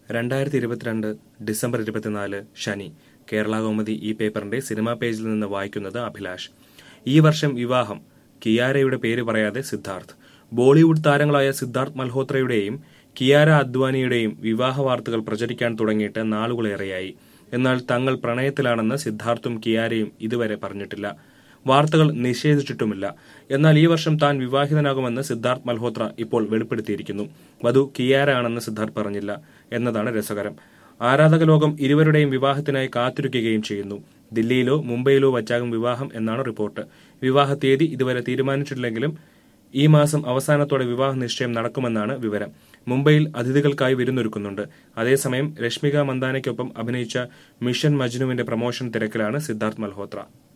രണ്ടായിരത്തി ഇരുപത്തിരണ്ട് ഡിസംബർ ഇരുപത്തിനാല് ശനി കേരള കൗമുദി ഈ പേപ്പറിന്റെ സിനിമാ പേജിൽ നിന്ന് വായിക്കുന്നത് അഭിലാഷ് ഈ വർഷം വിവാഹം കിയാരയുടെ പേര് പറയാതെ സിദ്ധാർത്ഥ് ബോളിവുഡ് താരങ്ങളായ സിദ്ധാർത്ഥ് മൽഹോത്രയുടെയും കിയാര അദ്വാനിയുടെയും വിവാഹ വാർത്തകൾ പ്രചരിക്കാൻ തുടങ്ങിയിട്ട് നാളുകളേറെയായി എന്നാൽ തങ്ങൾ പ്രണയത്തിലാണെന്ന് സിദ്ധാർത്ഥും കിയാരയും ഇതുവരെ പറഞ്ഞിട്ടില്ല വാർത്തകൾ നിഷേധിച്ചിട്ടുമില്ല എന്നാൽ ഈ വർഷം താൻ വിവാഹിതനാകുമെന്ന് സിദ്ധാർത്ഥ് മൽഹോത്ര ഇപ്പോൾ വെളിപ്പെടുത്തിയിരിക്കുന്നു വധു കിയാര ആണെന്ന് സിദ്ധാർത്ഥ് പറഞ്ഞില്ല എന്നതാണ് രസകരം ആരാധക ലോകം ഇരുവരുടെയും വിവാഹത്തിനായി കാത്തിരിക്കുകയും ചെയ്യുന്നു ദില്ലിയിലോ മുംബൈയിലോ വച്ചാകും വിവാഹം എന്നാണ് റിപ്പോർട്ട് വിവാഹ തീയതി ഇതുവരെ തീരുമാനിച്ചിട്ടില്ലെങ്കിലും ഈ മാസം അവസാനത്തോടെ വിവാഹ നിശ്ചയം നടക്കുമെന്നാണ് വിവരം മുംബൈയിൽ അതിഥികൾക്കായി വിരുന്നൊരുക്കുന്നുണ്ട് അതേസമയം രശ്മിക മന്ദാനയ്ക്കൊപ്പം അഭിനയിച്ച മിഷൻ മജ്നുവിന്റെ പ്രമോഷൻ തിരക്കിലാണ് സിദ്ധാർത്ഥ് മൽഹോത്ര